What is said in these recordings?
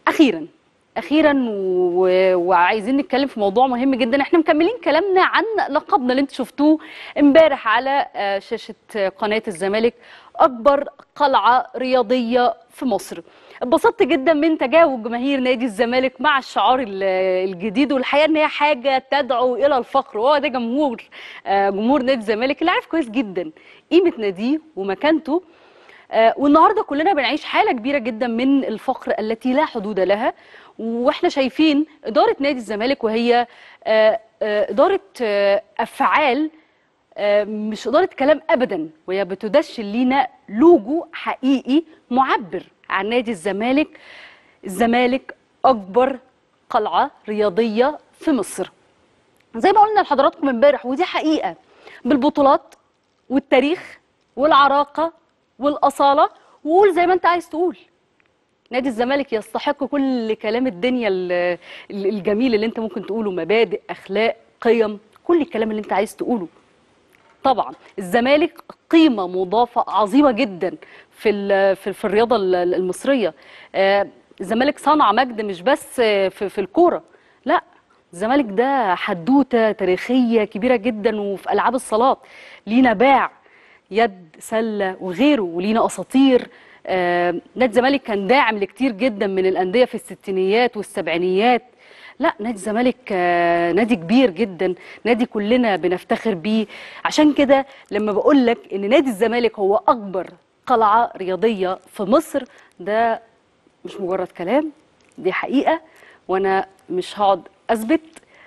اخيرا اخيرا و... وعايزين نتكلم في موضوع مهم جدا احنا مكملين كلامنا عن لقبنا اللي انتوا شفتوه امبارح على آه، شاشه قناه الزمالك اكبر قلعه رياضيه في مصر اتبسطت جدا من تجاوب جماهير نادي الزمالك مع الشعار ال- الجديد والحقيقه ان هي حاجه تدعو الى الفخر وهو ده جمهور آه، جمهور نادي الزمالك اللي عارف كويس جدا قيمه ناديه ومكانته آه، والنهارده كلنا بنعيش حاله كبيره جدا من الفقر التي لا حدود لها واحنا شايفين اداره نادي الزمالك وهي آه، آه، اداره آه، افعال آه، مش اداره كلام ابدا وهي بتدشن لينا لوجو حقيقي معبر عن نادي الزمالك الزمالك اكبر قلعه رياضيه في مصر زي ما قلنا لحضراتكم امبارح ودي حقيقه بالبطولات والتاريخ والعراقه والاصاله وقول زي ما انت عايز تقول نادي الزمالك يستحق كل كلام الدنيا ال- ال- الجميل اللي انت ممكن تقوله مبادئ اخلاق قيم كل الكلام اللي انت عايز تقوله طبعا الزمالك قيمه مضافه عظيمه جدا في ال- في, في الرياضه ال- المصريه آه، الزمالك صنع مجد مش بس آه، في, في الكوره لا الزمالك ده حدوته تاريخيه كبيره جدا وفي العاب الصالات لينا باع يد سله وغيره ولينا اساطير آه، نادي الزمالك كان داعم لكتير جدا من الانديه في الستينيات والسبعينيات لا نادي الزمالك آه، نادي كبير جدا نادي كلنا بنفتخر بيه عشان كده لما بقول لك ان نادي الزمالك هو اكبر قلعه رياضيه في مصر ده مش مجرد كلام دي حقيقه وانا مش هقعد اثبت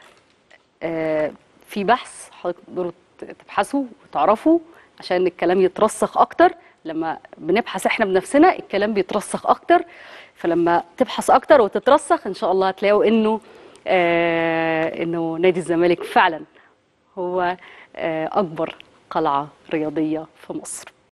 آه، في بحث حضرتك تقدروا تبحثوا وتعرفوا عشان الكلام يترسخ اكتر لما بنبحث احنا بنفسنا الكلام بيترسخ اكتر فلما تبحث اكتر وتترسخ ان شاء الله هتلاقوا انه آه انه نادي الزمالك فعلا هو آه اكبر قلعه رياضيه في مصر